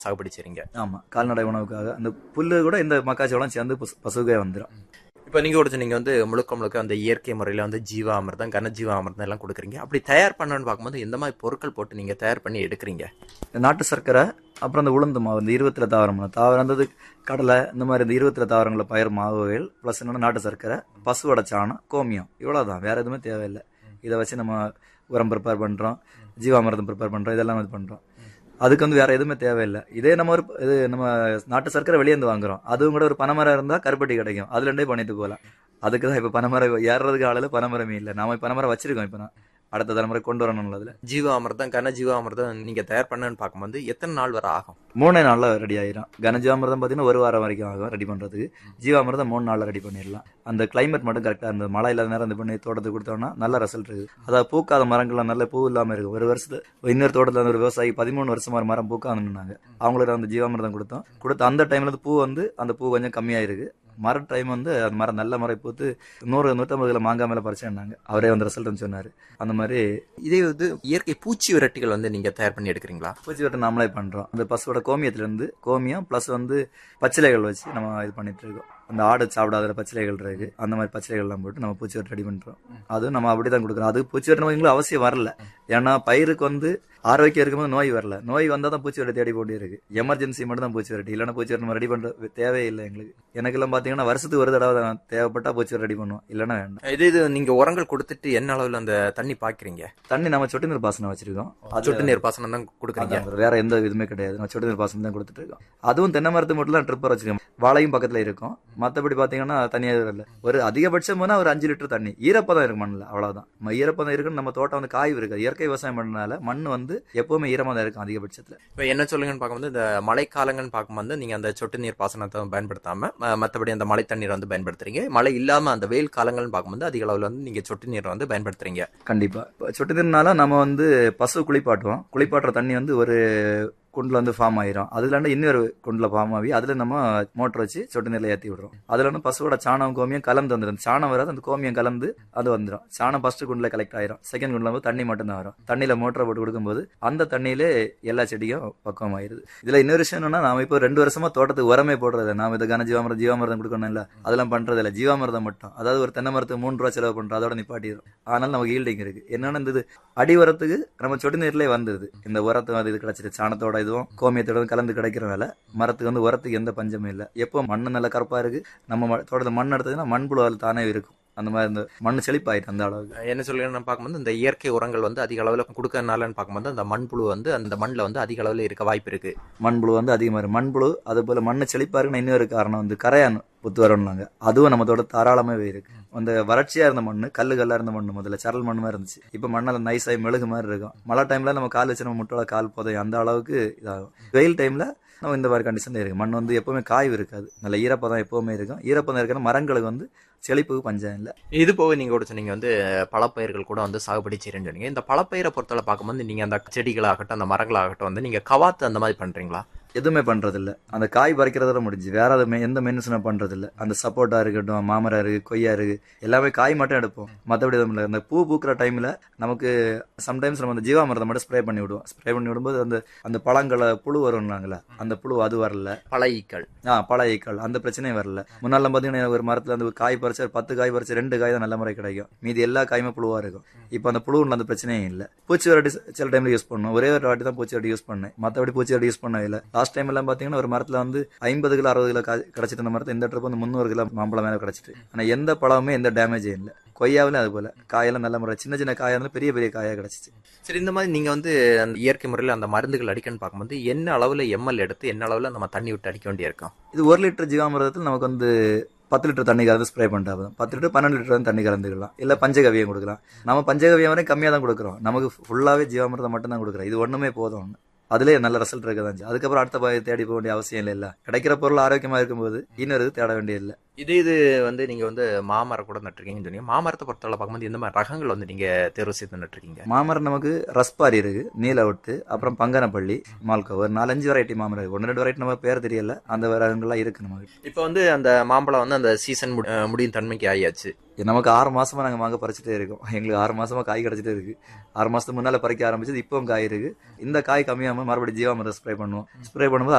சாகுபடி செய்றீங்க ஆமா கால்நடை உணவுக்காக அந்த புல்லு கூட இந்த மக்காச்சோளம் சேர்ந்து பசு- பசுக்கே வந்துடும் இப்போ நீங்க ஒரு நீங்க வந்து முழுக்க முழுக்க அந்த இயற்கை முறையில வந்து ஜீவாமிர்தம் கனஜீவாமிர்தம் எல்லாம் கொடுக்குறீங்க அப்படி தயார் பண்ணணும்னு பார்க்கும்போது எந்த மாதிரி பொருட்கள் போட்டு நீங்க தயார் பண்ணி எடுக்கிறீங்க இந்த நாட்டு சர்க்கரை அப்புறம் இந்த உளுந்து மாவு இந்த இருபத்தில தாவரம் தாவரம் இருந்தது கடலை இந்த மாதிரி இந்த இருபத்தில தாவரங்கள பயிர் மாவு வகைகள் ப்ளஸ் என்னன்னா நாட்டு சர்க்கரை பசுவோட சாணம் கோமியம் இவ்வளவுதான் வேற எதுவுமே தேவையில்லை இதை வச்சு நம்ம உரம் ப்ரிப்பேர் பண்றோம் ஜீவாமிர்தம் ப்ரிப்பேர் பண்றோம் இதெல்லாம் இது பண்றோம் அதுக்கு வந்து வேற எதுவுமே தேவையில்லை இதே நம்ம ஒரு இது நம்ம நாட்டு சர்க்கரை வெளியே இருந்து வாங்குறோம் அதுவும் கூட ஒரு பனைமரம் இருந்தா கருப்பட்டி கிடைக்கும் அதுல இருந்தே பண்ணிட்டு போகலாம் அதுக்கு தான் இப்ப பனைமரம் ஏறுறதுக்கு ஆளுல பனைமரமே இல்லை நாம பனைமரம் வச்சிருக்கோம் இப்ப நான் அடுத்த தலைமுறை கொண்டு வரணும் அதுல ஜீவாமிர்தம் கனஜீவாமிர்தம் நீங்க தயார் பண்ணணும்னு பார்க்கும்போது எத்தனை நாள் வரை ஆகும் மூணே நாள்ல ரெடி ஆயிரும் கனஜீவாமிர்தம் பார்த்தீங்கன்னா ஒரு வாரம் வரைக்கும் ஆகும் ரெடி பண்றதுக்கு ஜீவாமிர்தம் மூணு நாள்ல ரெடி பண்ணிடலாம் அந்த கிளைமேட் மட்டும் கரெக்டா இருந்தது மழை இல்லாத நேரம் இது பண்ணி தோட்டத்துக்கு கொடுத்தோம்னா நல்ல ரிசல்ட் இருக்கு அதாவது பூக்காத மரங்கள்லாம் நல்ல பூ இல்லாம இருக்கு ஒரு வருஷத்துல இன்னொரு தோட்டத்துல வந்து ஒரு விவசாயி பதிமூணு வருஷமா ஒரு மரம் பூக்காதுன்னாங்க அவங்களுக்கு அந்த ஜீவாமிர்தம் கொடுத்தோம் கொடுத்து அந்த டைம்ல இருந்து பூ வந்து அந்த பூ கொஞ்சம் கம்மியாயிருக்கு மர டைம் வந்து அந்த மரம் நல்ல மரம் பூத்து நூறு நூற்றம்பது கிலோ மாங்காய் மேல பறிச்சேன்னாங்க அவரே வந்து ரிசல்ட் சொன்னாரு அந்த மாதிரி இதே வந்து இயற்கை பூச்சி விரட்டிகள் வந்து நீங்க தயார் பண்ணி எடுக்கிறீங்களா பூச்சி வெட்ட நாமளே பண்றோம் அந்த பசுவோட கோமியத்துல இருந்து கோமியம் ப்ளஸ் வந்து பச்சிலைகள் வச்சு நம்ம இது பண்ணிட்டு இருக்கோம் அந்த ஆடு சாப்பிடாத பச்சிலைகள் இருக்கு அந்த மாதிரி பச்சிலைகள் எல்லாம் போட்டு நம்ம பூச்சி வெட்டு ரெடி பண்றோம் அதுவும் நம்ம அப்படிதான் கொடுக்குறோம் அது பூச்சி வெட்டணும் அவசியம் வரல ஏன்னா பயிருக்கு வந்து ஆரோக்கியம் இருக்கும்போது நோய் வரல நோய் வந்தா தான் பூச்சி வெட்ட தேடி போட்டி இருக்கு எமர்ஜென்சி மட்டும் தான் பூச்சி வெட்டி இல்லைன்னா பூச்சி வெட்டு நம்ம ரெடி பண்ற தேவையில்லை எங்களுக்கு எனக்கு எல்லாம் பாத்தீங்கன்னா வருஷத்துக்கு ஒரு தடவை தான் தேவைப்பட்டா பூச்சி வெட்டு ரெடி பண்ணுவோம் இல்லைன்னா வேண்டாம் இதே இது நீங்க உரங்கள் கொடுத்துட்டு என்ன அளவுல அந்த தண்ணி பாய்க்கிறீங்க தண்ணி நம்ம சொட்டு நீர் பாசனம் வச்சிருக்கோம் அது சொட்டு நீர் பாசனம் தான் கொடுக்குறீங்க அதான் வேற எந்த இதுவுமே கிடையாது நான் சொட்டு நீர் பாசனம் தான் கொடுத்துட்டு இருக்கோம் அதுவும் தென்னை மரத்து மட்டும் தான் ட்ரிப்பர் வச்சிருக்கோம் வாழையும் பக்கத்துல இருக்கும் மத்தபடி பாத்தீங்கன்னா தனியா இல்லை ஒரு அதிகபட்சம் போனா ஒரு அஞ்சு லிட்டர் தண்ணி ஈரப்பதம் இருக்கு மண்ணில் அவ்வளவுதான் நம்ம ஈரப்பதம் இருக்குன்னு நம்ம தோட்டம் வந்து காய் இருக்கு இயற்கை விவசாயம் பண்ணனால மண் வந்து எப்பவுமே ஈரமா தான் இருக்கும் அதிகபட்சத்துல இப்போ என்ன சொல்லுங்கன்னு பார்க்கும்போது இந்த மழைக்காலங்கள்னு பார்க்கும்போது நீங்க அந்த சொட்டு நீர் பாசனத்தை பயன்படுத்தாம ம- மத்தபடி அந்த மழை தண்ணீர் வந்து பயன்படுத்துறீங்க மழை இல்லாம அந்த வெயில் காலங்கள்னு பார்க்கும்போது அதிக அளவுல வந்து நீங்க சொட்டு நீர் வந்து பயன்படுத்துறீங்க கண்டிப்பா இப்ப சொட்டு நீர்னால நம்ம வந்து பசு குளிப்பாட்டுவோம் குளிப்பாட்டுற தண்ணி வந்து ஒரு குண்டில் வந்து ஃபார்ம் ஆயிரும் அதுல இருந்து இன்னொரு குண்டில் ஃபார்ம் ஆகி அதுல நம்ம மோட்டர் வச்சு சொட்டு நீர்ல ஏத்தி விடுறோம் அதுல வந்து பசுவோட சாணம் கோமியம் கலந்து வந்துடும் சாணம் வராது அந்த கோமியம் கலந்து அது வந்துடும் சாணம் ஃபர்ஸ்ட் குண்டில் கலெக்ட் ஆயிரும் செகண்ட் குண்டில் வந்து தண்ணி மட்டும் தான் வரும் தண்ணியில மோட்டரை போட்டு கொடுக்கும்போது அந்த தண்ணியிலே எல்லா செடியும் பக்குவம் ஆயிருது இதுல இன்னொரு விஷயம் என்னன்னா நாம இப்போ ரெண்டு வருஷமா தோட்டத்துக்கு உரமே போடுறது நாம இதை கன ஜீவாமிரதம் ஜீவாமிரதம் கொடுக்கணும் இல்ல அதெல்லாம் பண்றது இல்ல ஜீவாமிரதம் மட்டும் அதாவது ஒரு தென்னை மரத்துக்கு மூணு ரூபா செலவு பண்றோம் அதோட நிப்பாட்டிடும் ஆனால் நமக்கு ஈல்டிங் இருக்கு என்னன்னா இந்த இது அடி உரத்துக்கு நம்ம சொட்டு நீர்லயே வந்துருது இந்த உரத்து அது இது கிடைச்சிட்டு சாணத்தோட இதுவும் கோமியத்தோட கலந்து கிடைக்கிறனால மரத்துக்கு வந்து உரத்துக்கு எந்த பஞ்சமும் இல்லை எப்போ மண்ணு நல்ல கருப்பா இருக்கு நம்ம ம- தோட்டத்துல மண் எடுத்ததுன்னா மண்புழு அதில் தானே இருக்கும் அந்த மாதிரி இந்த மண் செழிப்பாயிட்டு அந்த அளவுக்கு என்ன சொல்லுங்கன்னு பார்க்கும்போது இந்த இயற்கை உரங்கள் வந்து அதிக அளவுல கொடுக்கறதுனாலன்னு பார்க்கும்போது அந்த மண்புழு வந்து அந்த மண்ணில் வந்து அதிக அளவுல இருக்க வாய்ப்பு இருக்கு மண்புழு வந்து அதிகமா இருக்கு மண்புழு அது போல மண்ணு செழிப்பா இருக்குன்னு இன்னொரு காரணம் வந்து கரையான் புத்து வரணும்னாங்க அதுவும் நம்ம தோட்ட தாராளமாவே இருக்கு அந்த வறட்சியா இருந்த மண்ணு கல்லு கல்லா இருந்த மண்ணு முதல்ல சரல் மண் மாதிரி இருந்துச்சு இப்ப மண்ணால நைஸாய் மெழுகு மாதிரி இருக்கும் மழை டைம்ல நம்ம கால் வச்சு நம்ம முட்டோட கால் புதையும் அந்த அளவுக்கு இதாகும் வெயில் டைம்ல நம்ம இந்த மாதிரி கண்டிஷன் இருக்கு மண் வந்து எப்பவுமே காய்வு இருக்காது நல்ல ஈரப்பதம் எப்பவுமே இருக்கும் ஈரப்பதம் இருக்கிற மரங்களுக்கு வந்து செழிப்புக்கு பஞ்சம் இல்லை இது போக நீங்க கூட சொன்னீங்க வந்து பழப்பயிர்கள் கூட வந்து சாகுபடி செய்யறேன்னு சொன்னீங்க இந்த பழப்பயிரை பொறுத்தவரை பார்க்கும்போது நீங்க அந்த செடிகளாகட்டும் அந்த மரங்களாகட்டும் வந்து நீங்க கவாத்து அந்த மாதிரி பண்றீங்களா எதுவுமே பண்றது இல்ல அந்த காய் பறிக்கிறதோட முடிஞ்சு வேற எதுவுமே எந்த மென்னும் பண்றது இல்ல அந்த சப்போட்டா இருக்கட்டும் மாமரம் இருக்கு கொய்யா இருக்கு எல்லாமே காய் மட்டும் எடுப்போம் மத்தபடி எதுவும் இல்ல இந்த பூ பூக்கிற டைம்ல நமக்கு சம்டைம்ஸ் நம்ம அந்த ஜீவாமிரதம் மட்டும் ஸ்ப்ரே பண்ணி விடுவோம் ஸ்ப்ரே பண்ணி விடும்போது அந்த அந்த பழங்களை புழு வரும்னாங்களே அந்த புழு அது வரல பழையீக்கள் ஆ பழ ஈக்கள் அந்த பிரச்சனையும் வரல முன்னால பாத்தீங்கன்னா ஒரு மரத்துல அந்த காய் பறிச்சா ஒரு பத்து காய் பறிச்சு ரெண்டு காய் தான் நல்ல முறை கிடைக்கும் மீதி எல்லா காயுமே புழுவா இருக்கும் இப்போ அந்த புழுவுல அந்த பிரச்சனையும் இல்ல பூச்சி வரட்டி சில டைம்ல யூஸ் பண்ணும் ஒரே ஒரு வாட்டி தான் பூச்சி வரட்டி யூஸ் பண்ணேன் மத்தபடி பூச்சி வரட்டி யூஸ் பண்ண இல்ல லாஸ்ட் டைம் எல்லாம் பாத்தீங்கன்னா ஒரு மரத்துல வந்து ஐம்பது கிலோ அறுபது கிலோ காய் கிடைச்சிட்டு அந்த மரத்துல இந்த ட்ரிப் வந்து முந்நூறு கிலோ மாம்பழம் மேல கிடைச்சிட்டு ஆனா எந்த பழமுமே எந்த டேமேஜும் இல்ல கொய்யாவிலும் அது போல காயெல்லாம் நல்ல முறை சின்ன சின்ன காயா இருந்தாலும் பெரிய பெரிய காயா கிடைச்சிச்சு சரி இந்த மாதிரி நீங்க வந்து அந்த இயற்கை முறையில் அந்த மருந்துகள் அடிக்கணும்னு பார்க்கும்போது என்ன அளவுல எம்எல் எடுத்து என்ன அளவுல நம்ம தண்ணி விட்டு அடிக்க வேண்டியிருக்கும் இது ஒரு லிட்டர் ஜீவாமிரதத்தில் நமக்கு வந்து பத்து லிட்டர் தண்ணி கலந்து ஸ்ப்ரே பண்ணிட்டா போதும் பத்து லிட்டர் பன்னெண்டு லிட்டர் வந்து தண்ணி கலந்துக்கலாம் இல்ல பஞ்சகவியம் கொடுக்கலாம் நம்ம பஞ்சகவியம் வரையும் கம்மியா தான் கொடுக்குறோம் நமக்கு ஃபுல்லாவே ஜீவாமிரதம் மட்டும் தான் கொடுக்குறோம் இது ஒண்ணுமே போதும் அதுலயே நல்ல ரிசல்ட் இருக்க தான் அதுக்கப்புறம் அடுத்த பயிர் தேடி போக வேண்டிய அவசியம் இல்லை இல்ல கிடைக்கிற பொருள் ஆரோக்கியமா இருக்கும்போது இன்னொரு இது தேட வேண்டியது இல்லை இதே இது வந்து நீங்க வந்து மாமரம் கூட நட்டிருக்கீங்கன்னு சொன்னீங்க மாமரத்தை பொறுத்தவரை பார்க்கும்போது எந்த மாதிரி ரகங்கள் வந்து நீங்க தேர்வு செய்து நட்டிருக்கீங்க மாமரம் நமக்கு ரஸ்பாரி இருக்கு நீலவட்டு அப்புறம் பங்கனப்பள்ளி மால்கோ ஒரு நாலஞ்சு வெரைட்டி மாமரம் இருக்கு ஒன்று ரெண்டு வெரைட்டி நம்ம பேர் தெரியல அந்த ரகங்கள்லாம் இருக்கு நமக்கு இப்போ வந்து அந்த மாம்பழம் வந்து அந்த சீசன் முடியும் தன்மைக்கு ஆயாச்சு நமக்கு ஆறு மாசமா நாங்க மாங்க பறிச்சுட்டே இருக்கோம் எங்களுக்கு ஆறு மாசமா காய் கிடைச்சிட்டே இருக்கு ஆறு மாசத்துக்கு முன்னால பறிக்க ஆரம்பிச்சது இப்பவும் காய் இருக்கு இந்த காய் கம்மியாம மறுபடியும் ஜீவாமிரதம் ஸ்ப்ரே பண்ணுவோம் ஸ்ப்ரே பண்ணும்போது